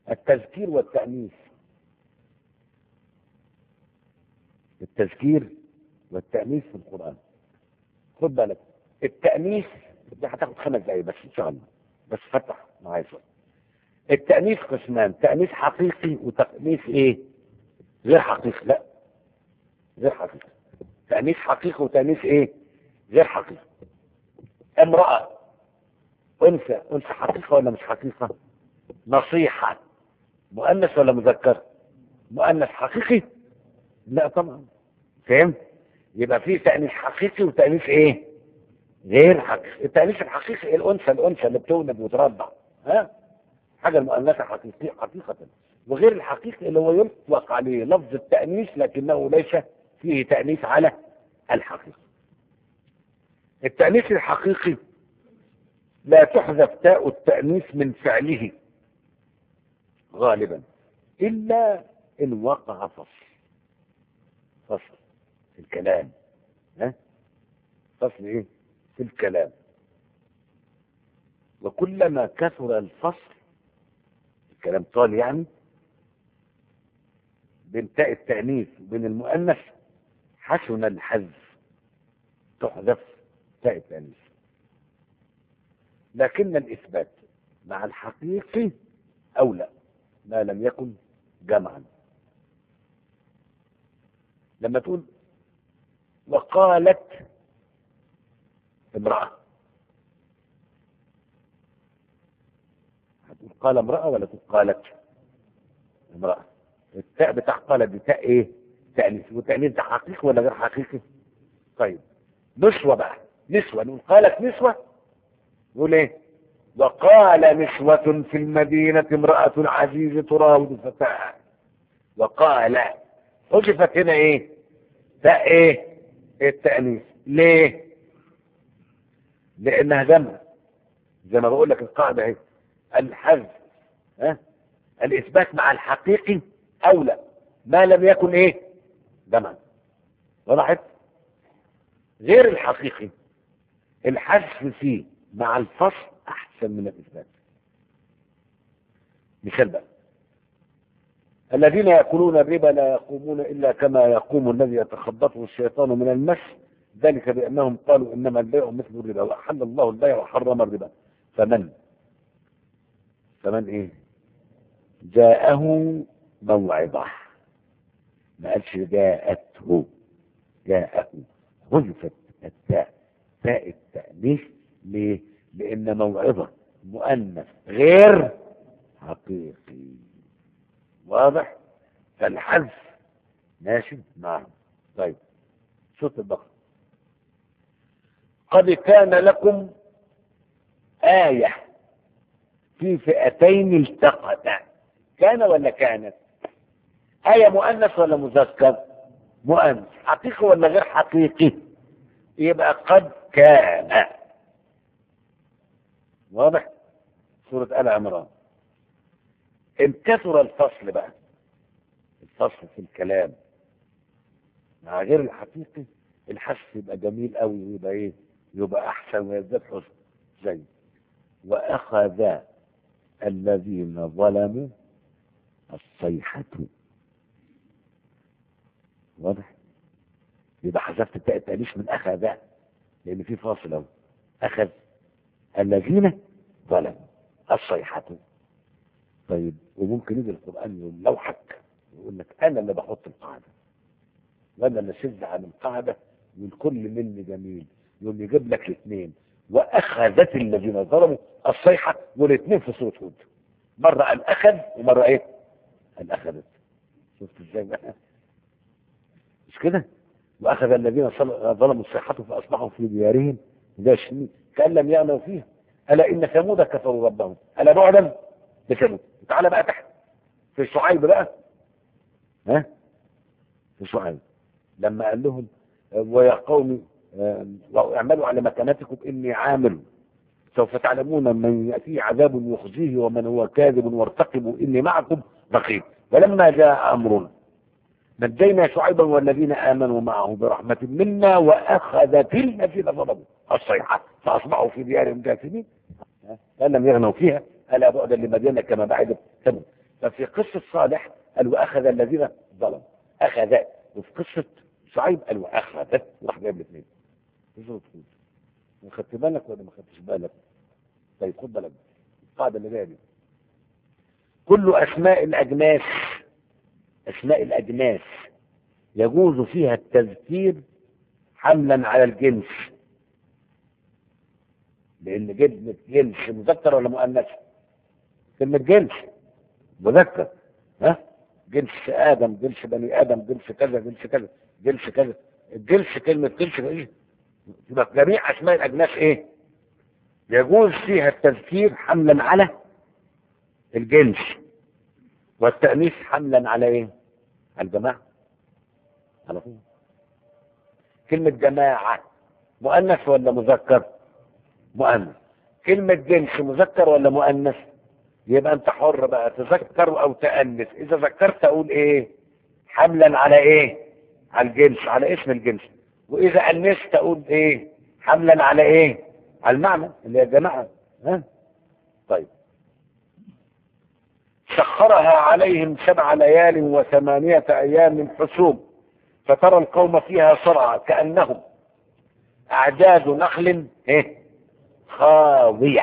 التذكير والتأنيث التذكير والتأنيث في القرآن خد بالك التأنيث دي هتاخد خمس دقايق بس ان شاء الله بس فتح معايا شويه التأنيث قسمان تأنيث حقيقي وتأنيث ايه غير حقيقي لا غير حقيقي تأنيث حقيقي وتأنيث ايه غير حقيقي امرأة انثى انثى حقيقة ولا مش حقيقة نصيحة مؤنث ولا مذكر مؤنث حقيقي لا طبعا فهمت يبقى في تأنيث حقيقي وتأنيث ايه غير حقيقي التأنيث الحقيقي الأنثى الأنثى اللي بتولد وترضع ها حاجة المؤنثة حقيقية حقيقة وغير الحقيقي اللي هو يطلق عليه لفظ التأنيث لكنه ليس فيه تأنيث على الحقيقة التأنيث الحقيقي لا تحذف تاء التأنيث من فعله غالبا إلا إن وقع فصل فصل في الكلام ها فصل إيه في الكلام وكلما كثر الفصل الكلام طال يعني بين تاء التأنيث وبين المؤنث حسن الحذف تحذف تاء التأنيث لكن الإثبات مع الحقيقي أولى ما لم يكن جمعا لما تقول وقالت امرأة هتقول قال امرأة ولا تقول قالت امرأة التاء بتاع قالت دي تاء ايه تأنيث والتأنيث ده حقيقي ولا غير حقيقي طيب نسوة بقى نسوة نقول قالت نسوة نقول ايه وقال نسوة في المدينة امرأة العزيز تراود فتاها وقال حذفت هنا ايه تاء ايه التأنيث ليه لانها جمع زي ما بقول لك القاعدة اهي الحذف ها الاثبات مع الحقيقي اولى ما لم يكن ايه جمعا وضحت غير الحقيقي الحذف فيه مع الفصل احسن من الاثبات مثال بقى الذين ياكلون الربا لا يقومون الا كما يقوم الذي يتخبطه الشيطان من المس ذلك بانهم قالوا انما البيع مثل الربا واحل الله البيع وحرم الربا فمن فمن ايه جاءه موعظه ما قالش جاءته جاءه حذفت التاء تاء التأنيث ليه؟ لأن موعظة مؤنث غير حقيقي واضح؟ فالحذف ماشي نعم طيب صوت البقرة قد كان لكم آية في فئتين التقتا كان ولا كانت آية مؤنث ولا مذكر مؤنث حقيقي ولا غير حقيقي يبقى قد كان واضح سورة آل عمران ان كثر الفصل بقى الفصل في الكلام مع غير الحقيقي الحس يبقى جميل قوي ويبقى ايه يبقى احسن ويزداد حسن زي واخذ الذين ظلموا الصيحة واضح يبقى حذفت التاء التأنيث من أخذ لأن في فاصل أهو أخذ الذين ظلموا الصيحة طيب وممكن يجي القرآن يقول لوحك يقول لك أنا اللي بحط القاعدة وأنا اللي شد عن القاعدة والكل مني جميل يقوم يجيب لك الاثنين وأخذت الذين ظلموا الصيحة والاثنين في سورة هود مرة قال أخذ ومرة إيه؟ قال أخذت شفت إزاي بقى؟ مش كده؟ واخذ الذين ظلموا الصيحة فاصبحوا في ديارهم جاثمين كان لم يغنوا فيها الا ان ثمود كفروا ربهم الا بعدا بثمود تعالى بقى تحت في شعيب بقى ها في شعيب لما قال لهم ويا قوم اعملوا على مكانتكم اني عامل سوف تعلمون من ياتيه عذاب يخزيه ومن هو كاذب وارتقبوا اني معكم رقيب ولما جاء امرنا نجينا شعيبا والذين امنوا معه برحمه منا واخذت الذين ظلموا الصيحه فاصبحوا في ديارهم جاثمين قال لم يغنوا فيها الا بعدا لمدينه كما بعدت ثمود ففي قصة صالح قال وأخذ الذين ظلموا أخذ وفي قصة شعيب قال وأخذ راح جايب الاثنين سورة هود خدت بالك ولا ما خدتش بالك؟ طيب خد بالك القاعدة اللي جاية دي كل أسماء الأجناس أسماء الأجناس يجوز فيها التذكير حملا على الجنس لأن كلمة جنس مذكر ولا مؤنث؟ كلمة جنس مذكر ها؟ جنس آدم جنس بني آدم جنس كذا جنس كذا جنس كذا الجنس كلمة جنس إيه؟ يبقى جميع أسماء الأجناس إيه؟ يجوز فيها التذكير حملا على الجنس والتأنيث حملا على إيه؟ على الجماعة على طول كلمة جماعة مؤنث ولا مذكر؟ مؤنث كلمة جنس مذكر ولا مؤنث؟ يبقى أنت حر بقى تذكر أو تأنث إذا ذكرت أقول إيه؟ حملا على إيه؟ على الجنس على اسم الجنس وإذا أنست أقول إيه؟ حملا على إيه؟ على المعنى اللي هي الجماعة ها؟ طيب سخرها عليهم سبع ليال وثمانية أيام حسوم فترى القوم فيها صرعى كأنهم أعداد نخل إيه؟ خاوية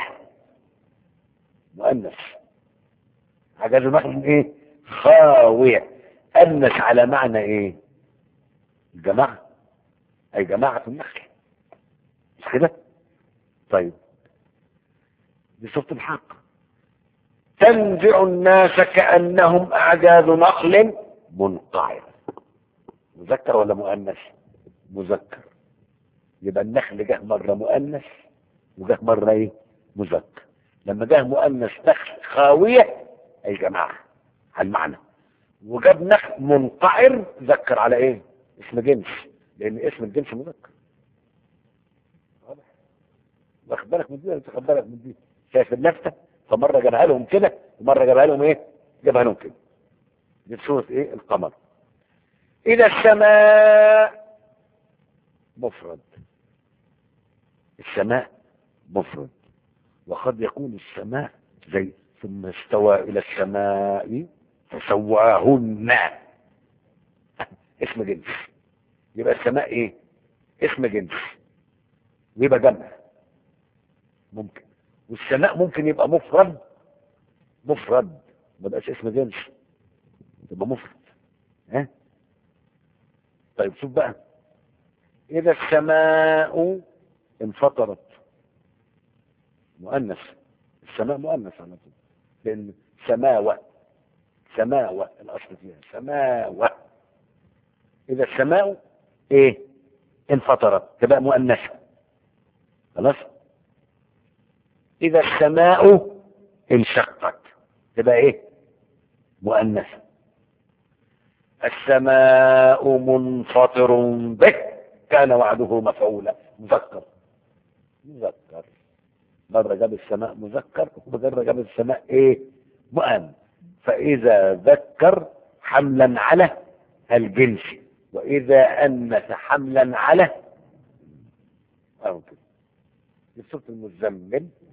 مؤنث أعداد نخل إيه؟ خاوية أنس على معنى إيه؟ الجماعة أي جماعة النخل مش كده؟ طيب دي صوت الحق تنزع الناس كأنهم أعجاز نخل منقعر مذكر ولا مؤنث مذكر يبقى النخل جه مرة مؤنث وجه مرة ايه مذكر لما جه مؤنث نخل خاوية أي جماعة على المعنى وجاب نخل منقعر ذكر على ايه اسم جنس لأن اسم الجنس مذكر واضح واخد بالك من دي ولا تاخد بالك من دي شايف اللفته فمره جابها لهم كده ومره جابها لهم ايه جابها لهم كده دي سوره ايه القمر اذا السماء مفرد السماء مفرد وقد يكون السماء زي ثم استوى الى السماء فسواهن اسم جنس يبقى السماء ايه اسم جنس ويبقى جمع ممكن والسماء ممكن يبقى مفرد مفرد ما بقاش اسم جنس يبقى مفرد ها طيب شوف بقى اذا السماء انفطرت مؤنث السماء مؤنث على طول لان سماوة سماوة الاصل فيها سماوة اذا السماء ايه انفطرت تبقى مؤنثة خلاص إذا السماء انشقت تبقى إيه؟ مؤنثة السماء منفطر به كان وعده مفعولا مذكر مذكر مرة جاب السماء مذكر ومرة جاب السماء إيه؟ مؤن فإذا ذكر حملا على الجنس وإذا أنث حملا على أو كده في سورة المزمل